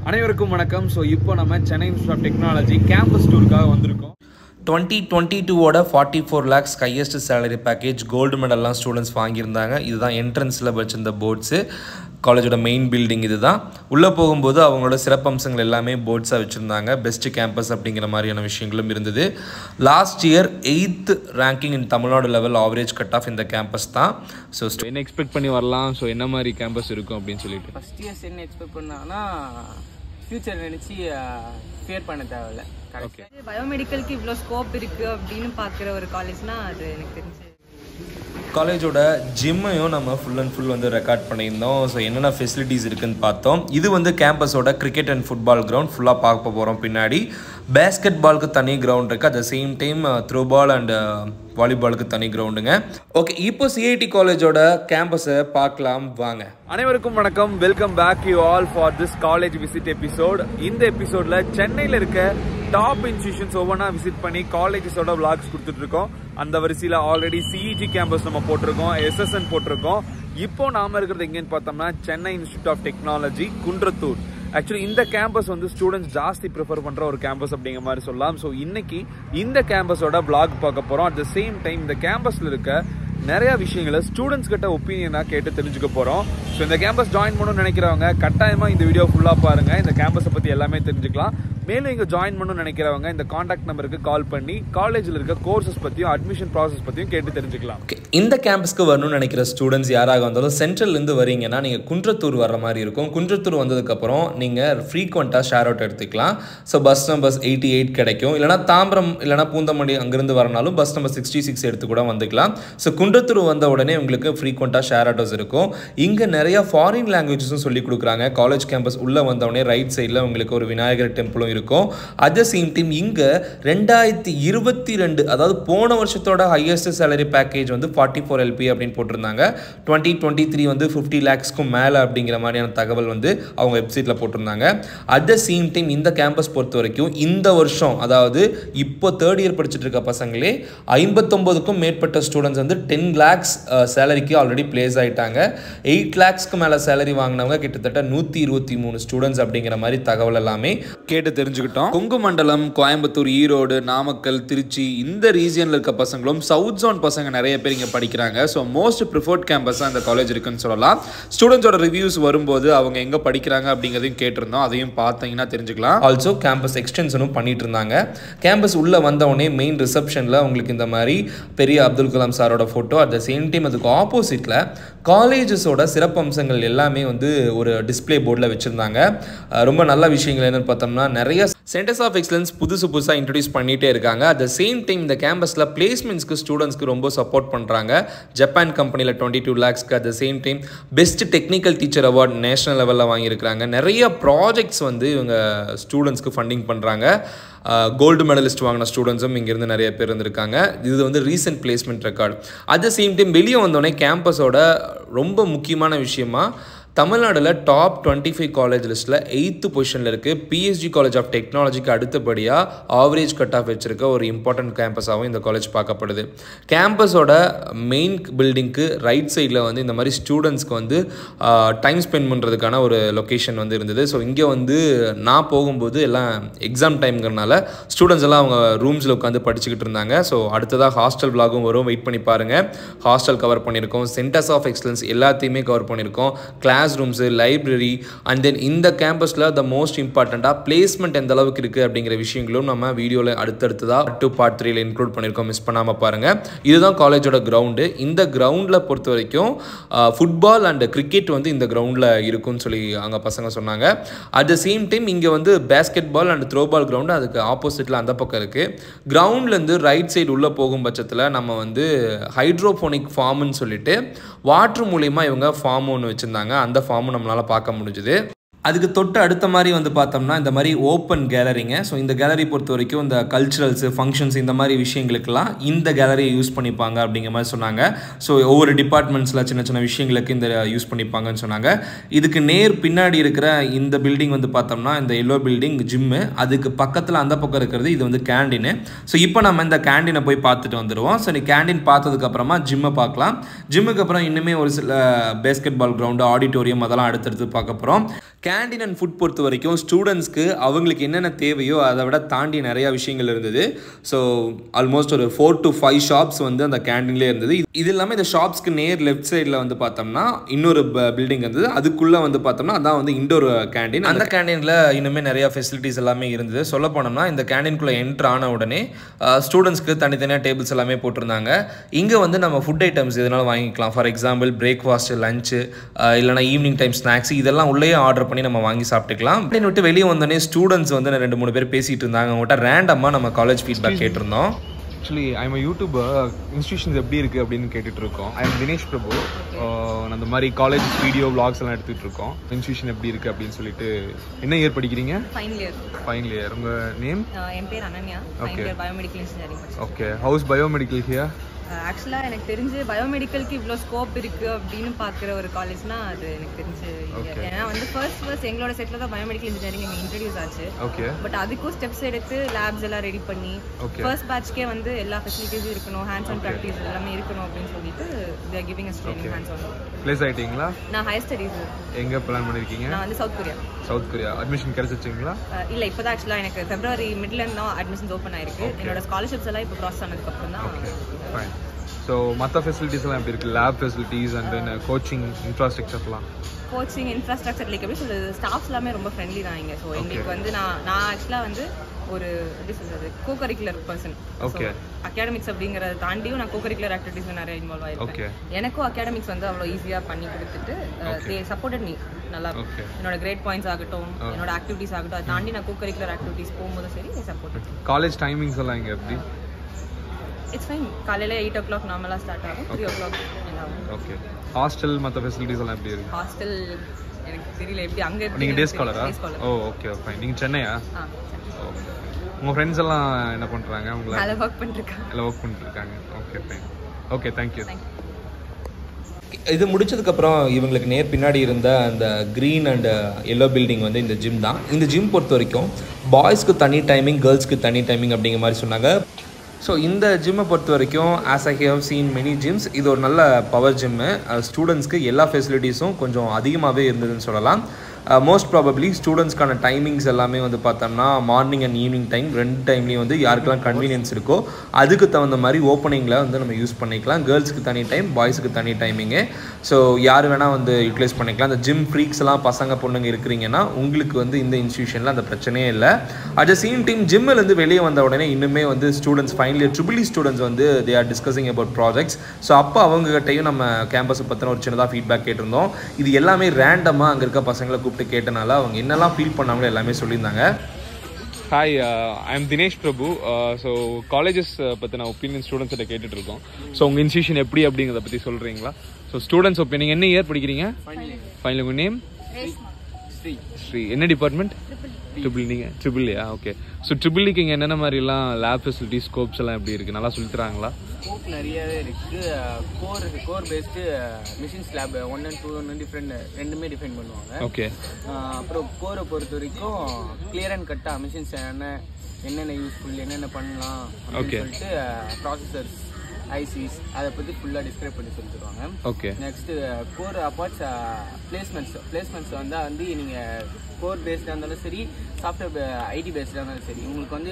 அனைவருக்கும் வணக்கம் ஸோ இப்போ நம்ம Chennai institute of technology campus டூருக்காக வந்திருக்கோம் டுவெண்ட்டி டுவெண்ட்டி டூவோட forty four lakhs highest salary package gold மெடல்லாம் ஸ்டூடெண்ட்ஸ் வாங்கியிருந்தாங்க இதுதான் என்ட்ரன்ஸில் வச்சிருந்த போர்ட்ஸு காலேஜோட மெயின் பில்டிங் இதுதான் உள்ளே போகும்போது அவங்களோட சிறப்பம்சங்கள் எல்லாமே போர்ட்ஸாக வச்சுருந்தாங்க பெஸ்ட் கேம்பஸ் அப்படிங்கிற மாதிரியான விஷயங்களும் இருந்தது last year eighth ranking in Tamil Nadu level average cut off இந்த கேம்பஸ் தான் ஸோ என்ன எக்ஸ்பெக்ட் பண்ணி வரலாம் ஸோ என்ன மாதிரி கேம்பஸ் இருக்கும் அப்படின்னு சொல்லிட்டு ஃபர்ஸ்ட் இயர்ஸ் என்ன எக்ஸ்பெக்ட் பண்ணாங்கன்னா ஃபியூச்சர் நினச்சி ஃபியர் பண்ண தேவையில்ல ஓகே பயோமெடிக்கலுக்கு இவ்வளோ ஸ்கோப் இருக்கு அப்படின்னு பார்க்குற ஒரு காலேஜ்னா அது எனக்கு தெரிஞ்சு காலேஜோட ஜிம்மையும் நம்ம ஃபுல் அண்ட் ஃபுல் வந்து ரெக்கார்ட் பண்ணியிருந்தோம் ஸோ என்னென்ன ஃபெசிலிட்டிஸ் இருக்குன்னு பார்த்தோம் இது வந்து கேம்பஸோட கிரிக்கெட் அண்ட் ஃபுட்பால் கிரவுண்ட் ஃபுல்லாக பார்க்க போகிறோம் பின்னாடி பேஸ்கெட் பாலுக்கு தனி கிரவுண்ட் இருக்குது at the same time throw ball and வாலிபாலுக்கு தனி கிரவுண்டுங்க ஓகே இப்போ சிஐடி காலேஜோட கேம்பஸை பார்க்கலாம் வாங்க அனைவருக்கும் வணக்கம் welcome back you all for this college visit episode இந்த எபிசோட்ல சென்னையில் இருக்க டாப் இன்ஸ்டியூஷன்ஸ் ஒவ்வொன்றா விசிட் பண்ணி காலேஜஸோட விளாக்ஸ் கொடுத்துட்டு இருக்கோம் அந்த வரிசையில் ஆல்ரெடி சிஇஜி கேம்பஸ் நம்ம போட்டிருக்கோம் எஸ்எஸ்என் போட்டிருக்கோம் இப்போ நாம இருக்கிறது எங்கேன்னு பார்த்தோம்னா Chennai institute of technology Kundrathur actually இந்த கேம்பஸ் வந்து ஸ்டூடெண்ட்ஸ் ஜாஸ்தி ப்ரிஃபர் பண்ணுற ஒரு கேம்பஸ் அப்படிங்கிற மாதிரி சொல்லலாம் ஸோ இன்னைக்கு இந்த கேம்பஸோட பிளாக் பார்க்க போகிறோம் அட் த சேம் டைம் இந்த கேம்பஸில் இருக்க நிறைய விஷயங்களை ஸ்டூடெண்ட்ஸ் கிட்ட ஒப்பீனியனாக கேட்டு தெரிஞ்சுக்க போகிறோம் ஸோ இந்த கேம்பஸ் ஜாயின் பண்ணணும்னு நினைக்கிறவங்க கட்டாயமாக இந்த வீடியோ ஃபுல்லாக பாருங்கள் இந்த கேம்பஸை பற்றி எல்லாமே தெரிஞ்சுக்கலாம் மேலும் இங்கே ஜாயின் பண்ணணும்னு நினைக்கிறவங்க இந்த காண்டாக்ட் நம்பருக்கு கால் பண்ணி காலேஜில் இருக்க கோர்சஸ் பற்றியும் அட்மிஷன் ப்ராசஸ் பற்றியும் கேட்டு தெரிஞ்சுக்கலாம் ஓகே இந்த கேம்பஸ்க்கு வரணும்னு நினைக்கிற ஸ்டூடெண்ட்ஸ் யாராக வந்தாலும் சென்ட்ரல்லேருந்து வரீங்கன்னா நீங்கள் குன்றத்தூர் வர மாதிரி இருக்கும் குன்றத்தூர் வந்ததுக்கப்புறம் நீங்கள் ஃப்ரீக்வெண்ட்டாக ஷேர் அவுட் எடுத்துக்கலாம் so bus numbers eighty eight கிடைக்கும் இல்லைனா தாம்பரம் இல்லைனா பூந்தமல்லி அங்கேருந்து வரனாலும் பஸ் நம்பர் சிக்ஸ்டி சிக்ஸ் எடுத்து கூட வந்துக்கலாம் ஸோ குன்றத்தூர் வந்த உடனே உங்களுக்கு ஃப்ரீக்வெண்ட்டாக ஷேர் ஆட்டோஸ் இருக்கும் இங்கே நிறைய ஃபாரின் லாங்குவேஜஸும் சொல்லி கொடுக்குறாங்க காலேஜ் கேம்பஸ் உள்ளே வந்தவுடனே ரைட் சைடில் உங்களுக்கு ஒரு விநாயகர் டெம்பிளும் இருக்கும் அட் த சேம் டைம் இங்கே ரெண்டாயிரத்தி இருபத்தி ரெண்டு அதாவது போன வருஷத்தோட ஹையஸ்ட் சேலரி பேக்கேஜ் வந்து ஃபார்ட்டி ஃபோர் எல்பி அப்படின்னு போட்டிருந்தாங்க டுவெண்ட்டி டுவெண்ட்டி த்ரீ வந்து ஃபிஃப்டி லேக்ஸ்க்கும் மேலே அப்படிங்கிற மாதிரியான தகவல் வந்து அவங்க வெப்சைட்டில் போட்டிருந்தாங்க அட் த சேம் டைம் இந்த கேம்பஸ் பொறுத்த வரைக்கும் இந்த வருஷம் அதாவது இப்போ தேர்ட் இயர் படிச்சுட்டு இருக்க பசங்களே ஐம்பத்தொம்போதுக்கும் மேற்பட்ட ஸ்டூடெண்ட்ஸ் வந்து டென் லேக்ஸ் சேலரிக்கு ஆல்ரெடி பிளேஸ் ஆகிட்டாங்க எயிட் லேக்ஸ்க்கு மேலே சேலரி வாங்கினவங்க கிட்டத்தட்ட நூற்றி இருபத்தி மூணு ஸ்டூடெண்ட்ஸ் அப்படிங்கிற மாதிரி தகவல் எல்லாமே கேட்டு தெரிஞ்சுக்கிட்டோம் கொங்கு மண்டலம் கோயம்புத்தூர் ஈரோடு நாமக்கல் திருச்சி இந்த ரீஜியனில் இருக்க பசங்களும் சவுத் ஜோன் பசங்க நிறைய பேர் இங்கே படிக்கிறாங்க ஸோ மோஸ்ட் ப்ரிஃபர்ட் கேம்பஸாக இந்த காலேஜ் இருக்குன்னு சொல்லலாம் ஸ்டூடெண்ட்ஸோட ரிவ்யூஸ் வரும்போது அவங்க எங்கே படிக்கிறாங்க அப்படிங்கிறதையும் கேட்டிருந்தோம் அதையும் பார்த்தீங்கன்னா தெரிஞ்சுக்கலாம் ஆல்சோ கேம்பஸ் எக்ஸ்டென்ஷனும் பண்ணிட்டு இருந்தாங்க கேம்பஸ் உள்ளே வந்தவுடனே மெயின் ரிசப்ஷனில் உங்களுக்கு இந்த மாதிரி பெரிய அப்துல் கலாம் சாரோட photo at the same time அதுக்கு ஆப்போசிட்டில் காலேஜஸோட சிறப்பம்சங்கள் எல்லாமே வந்து ஒரு டிஸ்பிளே போர்டில் வச்சுருந்தாங்க ரொம்ப நல்ல விஷயங்கள் என்னென்னு பார்த்தோம்னா நிறைய சென்டர்ஸ் ஆஃப் எக்ஸலன்ஸ் புதுசு புதுசாக இன்ட்ரடியூஸ் பண்ணிகிட்டே இருக்காங்க அட் த சேம் டைம் இந்த கேம்பஸில் பிளேஸ்மெண்ட்ஸ்க்கு ஸ்டூடெண்ட்ஸ்க்கு ரொம்ப சப்போர்ட் பண்ணுறாங்க ஜப்பான் கம்பெனியில் டுவெண்ட்டி டூ லேக்ஸ்க்கு at the same time best technical teacher award national லெவலில் வாங்கியிருக்கிறாங்க நிறைய ப்ராஜெக்ட்ஸ் வந்து இவங்க ஸ்டூடெண்ட்ஸ்க்கு ஃபண்டிங் பண்ணுறாங்க கோல்டு மெடலிஸ்ட் வாங்கின ஸ்டூடெண்ட்ஸும் இங்கேருந்து நிறைய பேர் இருந்திருக்காங்க இது வந்து recent placement record at the same time வெளியே வந்தோடனே கேம்பஸோட ரொம்ப முக்கியமான விஷயமா தமிழ்நாடுல டாப் டுவெண்ட்டி ஃபைவ் காலேஜ் லிஸ்ட்டில் எயித்து பொசிஷனில் இருக்குது பிஎஸ்ஜி காலேஜ் ஆஃப் டெக்னாலஜிக்கு அடுத்தபடியாக ஆவரேஜ் கட் ஆஃப் வச்சிருக்க ஒரு இம்பார்ட்டன்ட் கேம்பஸாகவும் இந்த காலேஜ் பார்க்கப்படுது கேம்பஸோட மெயின் பில்டிங்க்கு ரைட் சைடில் வந்து இந்த மாதிரி ஸ்டூடெண்ட்ஸ்க்கு வந்து டைம் ஸ்பெண்ட் பண்ணுறதுக்கான ஒரு லொக்கேஷன் வந்து இருந்தது ஸோ இங்கே வந்து நான் போகும்போது எல்லாம் எக்ஸாம் டைம்ங்கிறனால ஸ்டூடெண்ட்ஸ் எல்லாம் அவங்க ரூம்ஸில் உட்காந்து படிச்சுக்கிட்டு இருந்தாங்க ஸோ அடுத்ததாக ஹாஸ்டல் விலாகும் வரும் வெயிட் பண்ணி பாருங்கள் ஹாஸ்டல் கவர் பண்ணியிருக்கோம் சென்டர்ஸ் ஆஃப் எக்ஸலன்ஸ் எல்லாத்தையுமே கவர் பண்ணியிருக்கோம் class class rooms library and then இந்த கேம்பஸில் த மோஸ்ட் இம்பார்ட்டண்ட்டாக பிளேஸ்மெண்ட் எந்த அளவுக்கு இருக்குது அப்படிங்கிற விஷயங்களும் நம்ம வீடியோவில் அடுத்தடுத்ததாக டூ பார்ட் த்ரீல இன்க்ளூட் பண்ணியிருக்கோம் மிஸ் பண்ணாமல் பாருங்கள் இதுதான் காலேஜோட கிரவுண்டு இந்த கிரவுண்டில் பொறுத்த வரைக்கும் ஃபுட்பால் அண்ட் கிரிக்கெட் வந்து இந்த கிரவுண்டில் இருக்கும்னு சொல்லி அங்கே பசங்க சொன்னாங்க அட் த சேம் டைம் இங்கே வந்து basketball and throw ball ground அதுக்கு ஆப்போசிட்டில் அந்த பக்கம் இருக்குது கிரவுண்ட்லேருந்து ரைட் சைடு உள்ளே போகும் பட்சத்தில் நம்ம வந்து ஹைட்ரோஃபோனிக் ஃபார்ம்னு சொல்லிட்டு வாட்ரு மூலிமா இவங்க ஃபார்ம் ஒன்று வச்சுருந்தாங்க அந்த ஃபார்மும் நம்மளால் பார்க்க முடிஞ்சுது அதுக்கு தொட்டு அடுத்த மாதிரி வந்து பார்த்தோம்னா இந்த மாதிரி ஓப்பன் கேலரிங்க ஸோ இந்த கேலரி பொறுத்த வரைக்கும் இந்த கல்ச்சுரல்ஸு ஃபங்க்ஷன்ஸ் இந்த மாதிரி விஷயங்களுக்கெல்லாம் இந்த கேலரியை யூஸ் பண்ணிப்பாங்க அப்படிங்கிற மாதிரி சொன்னாங்க ஸோ ஒவ்வொரு டிபார்ட்மெண்ட்ஸில் சின்ன சின்ன விஷயங்களுக்கு இந்த யூஸ் பண்ணிப்பாங்கன்னு சொன்னாங்க இதுக்கு நேர் பின்னாடி இருக்கிற இந்த பில்டிங் வந்து பார்த்தோம்னா இந்த எல்லோ பில்டிங் ஜிம்மு அதுக்கு பக்கத்தில் அந்த பக்கம் இருக்கிறது இது வந்து கேண்டீனு ஸோ இப்போ நம்ம இந்த கேண்டீனை போய் பார்த்துட்டு வந்துடுவோம் ஸோ நீ கேண்டீன் பார்த்ததுக்கப்புறமா ஜிம்மை பார்க்கலாம் ஜிம்முக்கு அப்புறம் இன்னுமே ஒரு சில பேஸ்கெட் பால் கிரவுண்டு ஆடிட்டோரியம் அதெல்லாம் அடுத்தடுத்து பார்க்க போகிறோம் கேண்டீன் அண்ட் ஃபுட் பொறுத்த வரைக்கும் ஸ்டூடெண்ட்ஸ்க்கு அவங்களுக்கு என்னென்ன தேவையோ அதை விட தாண்டி நிறையா விஷயங்கள் இருந்தது ஸோ ஆல்மோஸ்ட் ஒரு ஃபோர் டு ஃபைவ் ஷாப்ஸ் வந்து அந்த கேண்டீன்லேயே இருந்தது இது- இது இல்லாமல் இந்த ஷாப்ஸ்க்கு நேர் லெஃப்ட் சைடில் வந்து பார்த்தோம்னா இன்னொரு பில்டிங் இருந்தது அதுக்குள்ளே வந்து பார்த்தோம்னா அதான் வந்து இண்டோர் கேண்டீன் அந்த கேண்டீனில் இன்னுமே நிறையா ஃபெசிலிட்டிஸ் எல்லாமே இருந்தது சொல்ல போனோம்னா இந்த கேண்டீனுக்குள்ளே என்ட்ரு ஆன உடனே ஸ்டூடெண்ட்ஸ்க்கு தனித்தனியாக டேபிள்ஸ் எல்லாமே போட்டிருந்தாங்க இங்கே வந்து நம்ம ஃபுட் ஐட்டம்ஸ் எதனாலும் வாங்கிக்கலாம் ஃபார் எக்ஸாம்பிள் பிரேக்ஃபாஸ்ட் லஞ்சு இல்லைனா ஈவினிங் டைம் ஸ்நாக்ஸ் இதெல்லாம் உள்ளேயே ஆர்டர் பண்ணி நம்ம வாங்கி சாப்பிட்டுக்கலாம் அப்படின்னு விட்டு வெளியே வந்தோடனே ஸ்டூடெண்ட்ஸ் வந்து ரெண்டு மூணு பேர் பேசிகிட்டு இருந்தாங்க அவங்ககிட்ட ரேண்டமாக நம்ம காலேஜ் ஃபீட்பேக் கேட்டிருந்தோம் ஆக்சுவலி ஐம் யூடியூபர் இன்ஸ்டியூஷன்ஸ் எப்படி இருக்கு அப்படின்னு கேட்டுட்டு இருக்கோம் I am Dinesh Prabhu Uh, அந்த மாதிரி காலேஜ் வீடியோ vlogs எல்லாம் எடுத்துட்டு இருக்கோம் இன்ஸ்டியூஷன் எப்படி இருக்கு அப்படின்னு சொல்லிட்டு என்ன இயர் படிக்கிறீங்க ஃபைனல் இயர் ஃபைனல் இயர் உங்க நேம் என் பேர் Ananya final Okay. Year biomedical engineering okay how's biomedical here ஆக்சுவலாக எனக்கு தெரிஞ்சு பயோமெடிக்கலுக்கு இவ்வளோ ஸ்கோப் இருக்கு அப்படின்னு பார்க்குற ஒரு காலேஜ்னா அது எனக்கு தெரிஞ்சு இங்க. Okay. ஏன்னா வந்து ஃபர்ஸ்ட் ஃபர்ஸ்ட் எங்களோட செட்டில் தான் பயோமெடிக்கல் இன்ஜினியரிங் இங்கே இன்ட்ரடியூஸ் ஆச்சு ஓகே பட் அதுக்கும் ஸ்டெப்ஸ் எடுத்து லேப்ஸ் எல்லாம் ரெடி பண்ணி Okay. ஃபர்ஸ்ட் பேட்ச்க்கே வந்து எல்லா ஃபெசிலிட்டிஸும் இருக்கணும் ஹேண்ட்ஸ் ஆன் ப்ராக்டிஸ் எல்லாமே இருக்கணும் அப்படின்னு சொல்லிட்டு there giving us training hands on place ஆயிட்டீங்களா நான் ஹையர் ஸ்டடீஸ் எங்க பிளான் பண்ணிருக்கீங்க நான் வந்து South Korea South Korea admission கிடைச்சிச்சிங்களா அஹ் இல்ல இப்போதான் ஆக்சுவலாக எனக்கு ஃபெப்ரவரி மிட்ல இருந்து தான் அட்மிஷன்ஸ் ஓப்பன் ஆயிருக்கு என்னோட ஸ்காலர்ஷிப்ஸ் எல்லாம் இப்போ ப்ராசஸ் ஆனதுக்கு அப்புறம் தான் ஓகே ஃபைன் ஸோ மற்ற ஃபெசிலிட்டிஸ் எல்லாம் எப்படி இருக்கு lab facilities and then coaching இன்ஃப்ராஸ்ட்ரக்சர்லாம் கோச்சிங் இன்ஃப்ராஸ்ட்ரக்சர் லைக் எப்படி சொல்றது ஸ்டாஃப்ஸ் எல்லாமே ரொம்ப ஃப்ரெண்ட்லி தான் இங்க ஸோ எங்களுக்கு வந்து நான் நான் ஆக்சுவலாக வந்து ஒரு எப்படி சொல்றது co curricular person Okay. Academics அப்படிங்கறத தாண்டியும் நான் கோ கரிக்குலர் ஆக்டிவிட்டிஸ் நிறைய இன்வால்வ் Okay. ஆயிருக்கேன் எனக்கும் அகாடமிக்ஸ் வந்து அவ்வளோ ஈஸியாக பண்ணி கொடுத்துட்டு தே சப்போர்ட்டட் மீ நல்லா Okay. என்னோட கிரேட் பாயிண்ட்ஸ் ஆகட்டும் என்னோட ஆக்டிவிட்டிஸ் ஆகட்டும் அதை தாண்டி நான் கோ கரிக்குலர் ஆக்டிவிட்டிஸ் போகும்போது சரி சப்போர்ட் காலேஜ் டைமிங்ஸ் எல்லாம் இங்கே எப்படி இட்ஸ் ஃபைன் காலையில எயிட் ஓ கிளாக் நார்மலாக ஸ்டார்ட் ஆகும் three o'clock okay hostel மற்ற ஃபெசிலிட்டிஸ் எல்லாம் எப்படி இருக்கு ஹாஸ்டல் எனக்கு தெரியல எப்படி அங்க எப்படி நீங்கள் டே ஸ்காலரா day scholar oh okay fine நீங்கள் சென்னையா ஆ ஓகே உங்கள் ஃப்ரெண்ட்ஸ் எல்லாம் என்ன பண்ணுறாங்க உங்களை அதை ஒர்க் பண்ணிருக்கேன் எல்லாம் ஒர்க் பண்ணிட்டு இருக்காங்க ஓகே ஃபைன் ஓகே தேங்க்யூ இது முடிச்சதுக்கப்புறம் இவங்களுக்கு நேர் பின்னாடி இருந்த அந்த க்ரீன் அண்ட் எல்லோ பில்டிங் வந்து இந்த ஜிம் தான் இந்த ஜிம் பொறுத்த வரைக்கும் பாய்ஸ்க்கு தனி டைமிங் கேர்ள்ஸ்க்கு தனி டைமிங் அப்படிங்கிற மாதிரி சொன்னாங்க ஸோ இந்த ஜிம்மை பொறுத்த வரைக்கும் as I have seen many gyms இது ஒரு நல்ல பவர் ஜிம்மு ஸ்டூடெண்ட்ஸ்க்கு எல்லா ஃபெசிலிட்டிஸும் கொஞ்சம் அதிகமாகவே இருந்ததுன்னு சொல்லலாம் மோஸ்ட் ப்ராபப்ளி ஸ்டூடெண்ட்ஸ்க்கான டைமிங்ஸ் எல்லாமே வந்து பார்த்தோம்னா மார்னிங் அண்ட் ஈவினிங் டைம் ரெண்டு டைம்லேயும் வந்து யாருக்கெல்லாம் கன்வீனியன்ஸ் இருக்கோ அதுக்கு தகுந்த மாதிரி ஓப்பனிங்கில் வந்து நம்ம யூஸ் பண்ணிக்கலாம் கேர்ள்ஸ்க்கு தனி டைம் பாய்ஸுக்கு தனி டைமிங்கு ஸோ யார் வேணால் வந்து யூட்டிலைஸ் பண்ணிக்கலாம் அந்த ஜிம் ஃப்ரீக்ஸ் எல்லாம் பசங்க பொண்ணுங்க இருக்கிறீங்கன்னா உங்களுக்கு வந்து இந்த இன்ஸ்டியூஷனில் அந்த பிரச்சனையே இல்லை அட் சேம் டீம் ஜிம்மிலேருந்து வெளியே வந்த உடனே இன்னுமே வந்து students final year triple students வந்து they are discussing about projects so அப்போ அவங்ககிட்டையும் நம்ம கேம்பஸை பற்றின ஒரு சின்னதாக ஃபீட்பேக் கேட்டிருந்தோம் இது எல்லாமே ரேண்டமாக அங்கே இருக்க பசங்களை கூப்பிட்டு கேட்டனால அவங்க என்னெல்லாம் ஃபீல் பண்ணாங்களோ எல்லாமே சொல்லியிருந்தாங்க hi I am Dinesh Prabhu so colleges பற்றின ஒப்பீனியன் ஸ்டூடெண்ட்ஸ் கிட்ட கேட்டுட்டு இருக்கோம் ஸோ உங்கள் இன்ஸ்டியூஷன் எப்படி அப்படிங்கிறத பற்றி சொல்கிறீங்களா ஸோ ஸ்டூடெண்ட்ஸ் ஒப்பீனியன் என்ன இயர் படிக்கிறீங்க ஃபைனல் உங்கள் நேம் ஸ்ரீ ஸ்ரீ என்ன டிபார்ட்மெண்ட் ட்ரிபிள் நீங்கள் ட்ரிபிள்யா ஓகே ஸோ ட்ரிபிள்க்கு இங்கே என்னென்ன மாதிரிலாம் லேப் ஃபெசிலிட்டி ஸ்கோப்ஸ் எல்லாம் எப்படி இருக்குது நல்லா சொல்லித் தராங்களா ஸ்கோப் நிறையவே இருக்கு core core based machines lab one and two ஒன்று டிஃப்ரெண்ட் ரெண்டுமே டிஃபைன் பண்ணுவாங்க ஓகே ஆஹ் அப்புறம் கோரை பொறுத்த வரைக்கும் கிளியர் அண்ட் கட்டா மிஷின்ஸ் என்ன என்னென்ன யூஸ்ஃபுல் என்னென்ன பண்ணலாம் அப்படின்னு Okay. சொல்லிட்டு ப்ராசஸர்ஸ் ஐசிஸ் அதை பற்றி ஃபுல்லாக டிஸ்கிரைப் பண்ணி சொல்லிடுவாங்க okay next core apart placements placements வந்தால் வந்து நீங்கள் கோர் பேஸ்டாக இருந்தாலும் சரி சாஃப்ட்வேர் ஐடி பேஸ்டாக இருந்தாலும் சரி உங்களுக்கு வந்து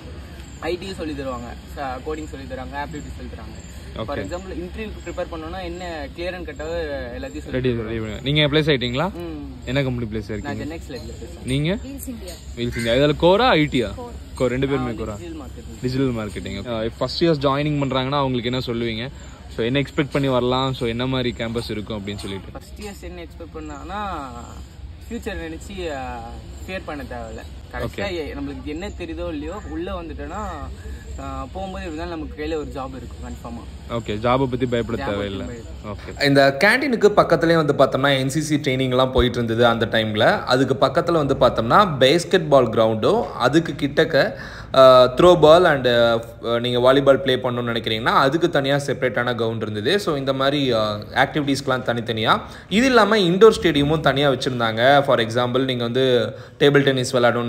ஐடியும் சொல்லி தருவாங்க கோடிங் சொல்லி தராங்க ஆப்டிவிட்டி சொல்லி தராங்க ஃபார் எக்ஸாம்பிள் இன்டர்வியூக்கு ப்ரிப்பேர் பண்ணணும்னா என்ன கிளியர் அண்ட் கட்டாக எல்லாத்தையும் சொல்லி ரெடி ரெடி பண்ணுங்க நீங்கள் ப்ளேஸ் ஆகிட்டீங்களா ம் என்ன கம்பெனி ப்ளேஸ் நான் இருக்கீங்க ஜென்எக்ஸ்ல இருக்கேன் நீங்கள் வீல்ஸ் இந்தியா இதில் கோரா ஐடியா கோ ரெண்டு பேருமே கோரா digital marketing digital marketing first years joining பண்ணுறாங்கன்னா அவங்களுக்கு என்ன சொல்லுவீங்க ஸோ என்ன எக்ஸ்பெக்ட் பண்ணி வரலாம் ஸோ என்ன மாதிரி கேம்பஸ் இருக்கும் அப்படின்னு சொல்லிட்டு ஃபர்ஸ்ட் இயர்ஸ் என்ன எக்ஸ்பெக்ட் பண்ணாங்கன்னா ஃபியூச்சர் நினைச்சு ஃபியர் பண்ண தேவையில்ல கரெக்டாக நம்மளுக்கு என்ன தெரியுதோ இல்லையோ உள்ள வந்துட்டோன்னா ஆஹ் போகும்போது எப்படி இருந்தாலும் நமக்கு கையில ஒரு ஜாப் இருக்கும் கன்ஃபார்மா ஓகே ஜாபை பற்றி பயப்பட தேவையில்லை ஓகே இந்த கேண்டீனுக்கு பக்கத்துலேயே வந்து பார்த்தோம்னா என்சிசி ட்ரைனிங்லாம் போயிட்டு இருந்தது அந்த டைமில் அதுக்கு பக்கத்தில் வந்து பார்த்தோம்னா பேஸ்கெட் பால் கிரவுண்டும் அதுக்கு கிட்டக்க த்ரோ பால் அண்டு நீங்கள் வாலிபால் ப்ளே பண்ணணும்னு நினைக்கிறீங்கன்னா அதுக்கு தனியாக செப்பரேட்டான கிரவுண்ட் இருந்தது ஸோ இந்த மாதிரி ஆக்டிவிட்டீஸ்க்கெலாம் தனித்தனியாக இது இல்லாமல் இண்டோர் ஸ்டேடியமும் தனியாக வச்சுருந்தாங்க ஃபார் எக்ஸாம்பிள் நீங்கள் வந்து டேபிள் டென்னிஸ் விளையாடணும்னு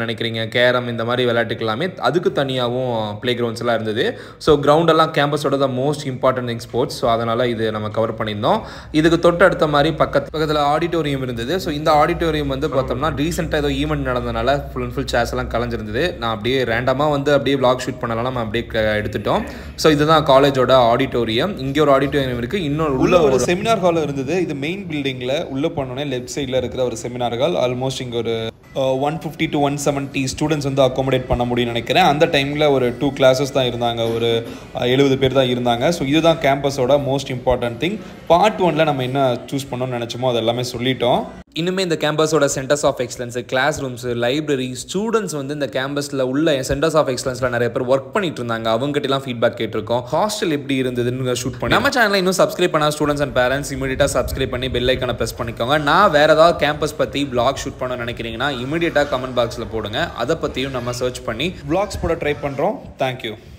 நினைக்கிறீங்க கேரம் இந்த மாதிரி விளையாட்டுக்கு எல்லாமே அதுக்கு தனியாகவும் ப்ளே கிரவுண்ட்ஸ்லாம் இருந்தது ஸோ கிரவுண்டெல்லாம் கேம்பஸோட the most important thing sports so அதனால் இது நம்ம கவர் பண்ணியிருந்தோம் இதுக்கு தொட்டு அடுத்த மாதிரி பக்கத்து பக்கத்தில் ஆடிட்டோரியம் இருந்தது ஸோ இந்த ஆடிட்டோரியம் வந்து பார்த்தோம்னா ரீசெண்டாக ஏதோ ஈவெண்ட் நடந்தனால ஃபுல் அண்ட் ஃபுல் சேர்ஸ் எல்லாம் கலைஞ்சிருந்தது நான் அப்படியே ரேண்டமாக வந்து அப்படியே vlog ஷூட் பண்ணலாம் நம்ம அப்படியே க- எடுத்துட்டோம் ஸோ இதுதான் காலேஜோட ஆடிட்டோரியம் இங்கே ஒரு ஆடிட்டோரியம் இருக்குது இன்னொரு உள்ள ஒரு செமினார் ஹால் இருந்தது இது மெயின் பில்டிங்ல உள்ள போனோடனே லெஃப்ட் சைடில் இருக்கிற ஒரு செமினார் ஹால் ஆல்மோஸ்ட் இங்கே ஒரு one fifty to one seventy students வந்து அகாமடேட் பண்ண முடியும்னு நினைக்கிறேன் அந்த டைமில் ஒரு டூ கிளாஸஸ் தான் இருந்தாங்க ஒரு எழுபது பேர் தான் இருந்தாங்க ஸோ இதுதான் கேம்பஸோட மோஸ்ட் இம்பார்ட்டன்ட் திங் பார்ட் ஒன்ல நம்ம என்ன சூஸ் பண்ணோம்னு நினச்சோமோ அது எல்லாமே சொல்லிட்டோம் இன்னுமே இந்த கேம்பஸோட centres of excellence class rooms library students வந்து இந்த கேம்பஸில் உள்ள சென்டர்ஸ் ஆஃப் எக்ஸலன்ஸில் நிறைய பேர் ஒர்க் பண்ணிட்டு இருந்தாங்க அவங்ககிட்டலாம் ஃபீட்பேக் கேட்டிருக்கோம் ஹாஸ்டல் எப்படி இருந்ததுன்னு ஷூட் பண்ணி நம்ம சேனலில் இன்னும் சப்ஸ்கிரைப் பண்ண ஸ்டூடெண்ட்ஸ் அண்ட் பேரண்ட்ஸ் இமீடியட்டாக சப்ஸ்கிரைப் பண்ணி பெல் ஐக்கான ப்ரெஸ் பண்ணிக்கோங்க நான் வேறு ஏதாவது கேம்பஸ் பற்றி பிளாக் ஷூட் பண்ண நினைக்கிறீங்கன்னா இமீடியட்டாக கமெண்ட் பாக்ஸில் போடுங்க அதை பற்றியும் நம்ம சர்ச் பண்ணி vlogs போட ட்ரை பண்ணுறோம் தேங்க்யூ